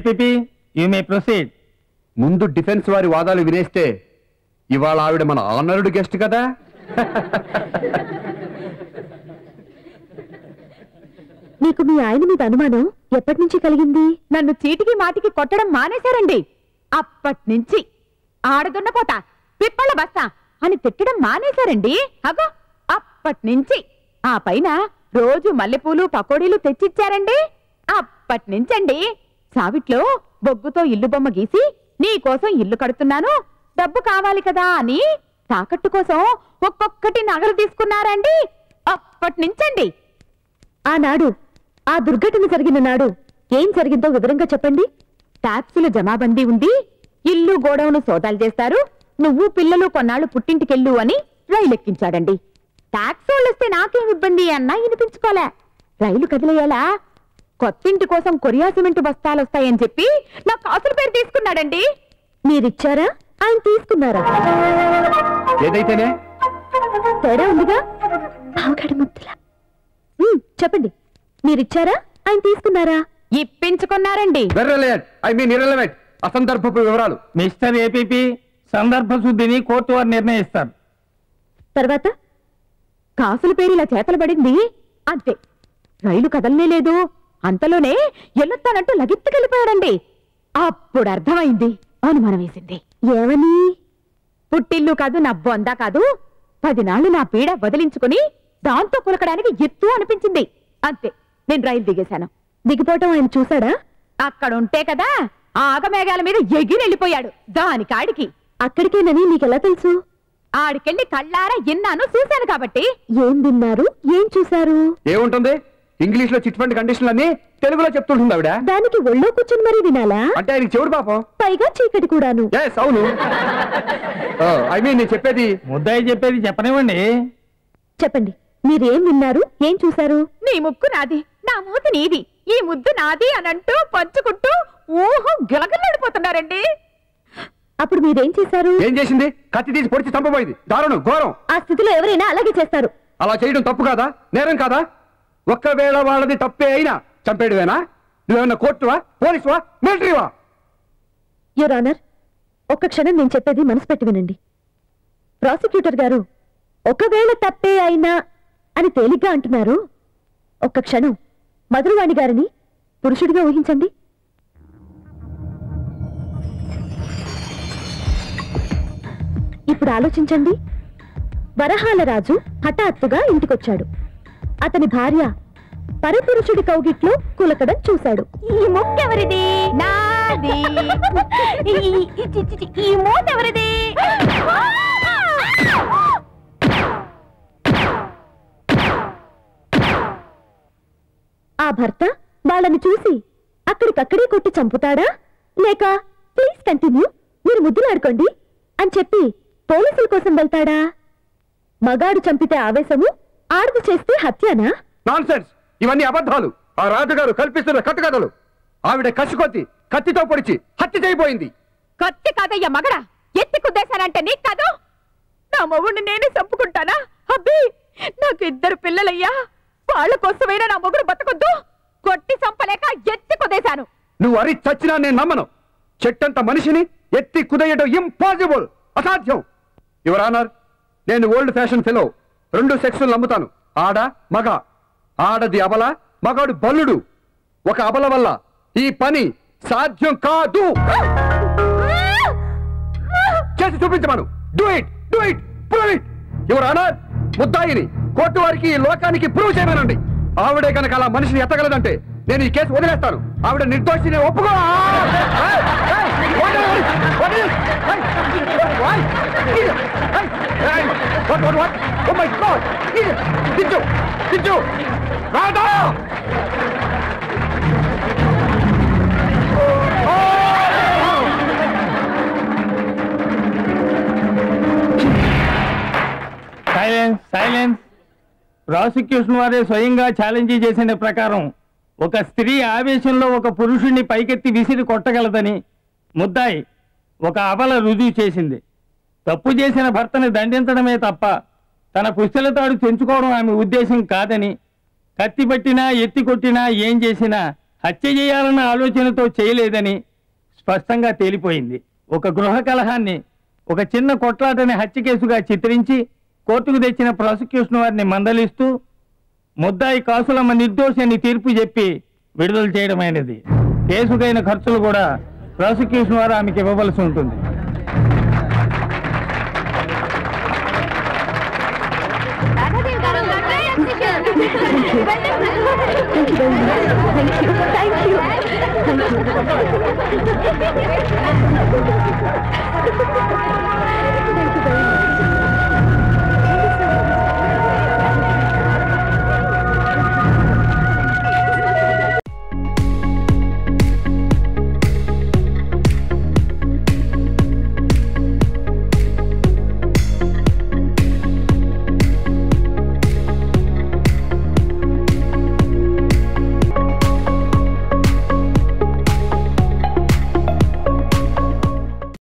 APP you may proceed ముందు డిఫెన్స్ వారి వాదాలు వినేస్తే ఇవాళ ఆవిడ మన ఆనరుడ్ గెస్ట్ కదా నీకు మీ ఆయన మీద అనుమానం ఎప్పటి నుంచి కలిగింది నన్ను చీటికి మాటికి కొట్టడం మానేశారండి అప్పటి నుంచి ఆడదున్నపోతా పిప్పళ్ళ బస్తా అని తిట్టడం మానేశారండి అగో అప్పటి నుంచి ఆ పైన రోజు మల్లెపూలు పకోడీలు తెచ్చిచ్చారండి అప్పటి నుంచండి సావిట్లో బొగ్గుతో ఇల్లు బొమ్మ గీసి నీ కోసం ఇల్లు కడుతున్నాను డబ్బు కావాలి కదా అని తాకట్టు కోసం ఒక్కొక్కటి నగలు తీసుకున్నారండి అప్పటి నుంచండి ఆనాడు ఆ దుర్ఘటన జరిగిన నాడు ఏం జరిగిందో వివరంగా చెప్పండి ట్యాక్సుల జమాబందీ ఉంది ఇల్లు గోడౌను సోదాలు చేస్తారు నువ్వు పిల్లలు కొన్నాళ్ళు పుట్టింటికెళ్ళు అని రైలు ఎక్కించాడండి ట్యాక్స్ వాళ్ళు వస్తే నాకేం ఇబ్బంది అన్నా వినిపించుకోలే రైలు కదిలేయాలా కొత్తింటి కోసం కొరియా సిమెంట్ బస్తాలు వస్తాయని చెప్పి నా కాసుల పేరు తీసుకున్నాడండి మీరిచ్చారా ఆయన తీసుకున్నారా ఏదైతేనే తేడా ఉందిగా పావగడ ముద్దులా ఉమ్, చెప్పండి మీరిచ్చారా ఆయన తీసుకున్నారా ఇప్పించుకున్నారండి వెర్రలేట్ ఐ మీన్ ఇర్రెలవెంట్ అసందర్భపు వివరాలు మిస్టర్ ఏపీపీ సందర్భ శుద్ధిని కోర్టు వారు నిర్ణయిస్తారు తర్వాత కాసుల పేరు ఇలా చేతలు పడింది అంతే రైలు కదలనే లేదు అంతలోనే ఎల్లుతానంటూ లగిత్తుకెళ్ళిపోయాడండి అప్పుడు అర్థమైంది అనుమానం వేసింది ఏమని పుట్టిల్లు కాదు నా బొందా కాదు పదినాళ్ళు నా పీడ వదిలించుకుని దాంతో కులకడానికి ఎత్తు అనిపించింది అంతే నేను రైలు దిగేశాను దిగిపోవటం ఆయన చూసాడా అక్కడ ఉంటే కదా ఆ ఆగమేఘాల మీద ఎగిరి వెళ్ళిపోయాడు దాని కాడికి అక్కడికేనని నీకెలా తెలుసు ఆడికెళ్ళి కళ్ళారా ఎన్నాను చూశాను కాబట్టి ఏం విన్నారు ఏం చూశారు ఏముంటుంది ఇంగ్లీష్ లో చిట్ ఫండ్ కండిషన్లు అన్ని తెలుగులో చెప్తుంటుంది ఆవిడ దానికి ఒళ్ళో కూర్చొని మరీ వినాలా అంటే ఆయనకి చెవుడు పాపం పైగా చీకటి కూడాను ఎస్ అవును ఐ మీన్ నేను చెప్పేది ముద్దాయి చెప్పేది చెప్పనివ్వండి చెప్పండి మీరేం విన్నారు ఏం చూశారు నీ ముక్కు నాది నా మూతి నీది ఈ ముద్దు నాది అని అంటూ పంచుకుంటూ ఊహు గిలగిల్లాడిపోతున్నారండి అప్పుడు మీరేం చేశారు ఏం చేసింది కత్తి తీసి పొడిచి చంపబోయింది దారుణం ఘోరం ఆ స్థితిలో ఎవరైనా అలాగే చేస్తారు అలా చేయడం తప్పు కాదా నేరం కాదా ఒక్కవేళ వాళ్ళది తప్పే అయినా చంపేయడమేనా నువ్వేమన్నా కోర్టువా పోలీసువా మిలిటరీవా యువర్ ఆనర్ ఒక్క క్షణం నేను చెప్పేది మనసు పెట్టి వినండి ప్రాసిక్యూటర్ గారు ఒకవేళ తప్పే అయినా అని తేలిగ్గా అంటున్నారు ఒక్క క్షణం మధురవాణి గారిని పురుషుడిగా ఊహించండి ఇప్పుడు ఆలోచించండి వరహాల రాజు హఠాత్తుగా ఇంటికొచ్చాడు అతని భార్య పరపురుషుడి కౌగిట్లో కులకడం చూశాడు ఈ ముక్కెవరిది నాది ఈ- ఈ- ఈ- చి- చి- చి- ఈ మూత ఎవరిది ఆ భర్త వాళ్ళని చూసి అక్కడికక్కడే కొట్టి చంపుతాడా లేక ప్లీజ్ కంటిన్యూ మీరు ముద్దులాడుకోండి అని చెప్పి పోలీసుల కోసం వెళ్తాడా మగాడు చంపితే ఆవేశము ఆడది చేస్తే హత్యనా నాన్సెన్స్ ఇవన్నీ అబద్ధాలు ఆ రాజుగారు కల్పిస్తున్న కట్టుకథలు ఆవిడ కసికొత్తి కత్తితో పొడిచి హత్య చేయబోయింది కత్తి కాదయ్య మగడా ఎత్తి కుద్దేశానంటే నీకు కాదు నా మొగుడిని నేనే చంపుకుంటానా అబ్బి నాకు ఇద్దరు పిల్లలయ్యా వాళ్ళ కోసమైనా నా మొగుడు బతకొద్దు కొట్టి చంపలేక ఎత్తి కుదేశాను నువ్వు అరి చచ్చినా నేను నమ్మను చెట్టంత మనిషిని ఎత్తి కుదయడం ఇంపాసిబుల్ అసాధ్యం యువర్ ఆనర్ నేను ఓల్డ్ ఫ్యాషన్ ఫెలో రెండు సెక్సులు నమ్ముతాను ఆడ మగ ఆడది అబల మగాడు బల్లుడు ఒక అబల వల్ల ఈ పని సాధ్యం కాదు చేసి చూపించమను do it do it prove it your honour ముద్దాయిని కోర్టు వారికి ఈ లోకానికి ప్రూవ్ చేయమనండి ఆవిడే కనుక అలా మనిషిని ఎత్తగలదంటే నేను ఈ కేసు వదిలేస్తాను ఆవిడ నిర్దోషిని ఒప్పుకో ఏయ్, ఏయ్, వదిలేయ్, వదిలేయ్. ఏయ్, why? ఏయ్, ఏయ్, what, what, what? Oh my God! ఏయ్, దించు, దించు. రాధా! సైలెన్స్ సైలెన్స్ ప్రాసిక్యూషన్ వారే స్వయంగా ఛాలెంజ్ చేసిన ప్రకారం ఒక స్త్రీ ఆవేశంలో ఒక పురుషుణ్ణి పైకెత్తి విసిరి కొట్టగలదని ముద్దాయి ఒక అబల రుజువు చేసింది తప్పు చేసిన భర్తని దండించడమే తప్ప తన పుస్తలతాడు తెంచుకోవడం ఆమె ఉద్దేశం కాదని కత్తి పట్టినా ఎత్తి కొట్టినా ఏం చేసినా హత్య చేయాలన్న ఆలోచనతో చేయలేదని స్పష్టంగా తేలిపోయింది ఒక గృహ కలహాన్ని ఒక చిన్న కొట్లాటని హత్య కేసుగా చిత్రించి కోర్టుకు తెచ్చిన ప్రాసిక్యూషన్ వారిని మందలిస్తూ ముద్దాయి కాసులమ్మ నిర్దోషాన్ని తీర్పు చెప్పి విడుదల చేయడమైనది కేసుకైన ఖర్చులు కూడా ప్రాసిక్యూషన్ వారు ఆమెకి ఇవ్వవలసి ఉంటుంది Thank you very much. Thank you. Thank you. Thank you. Thank you very much.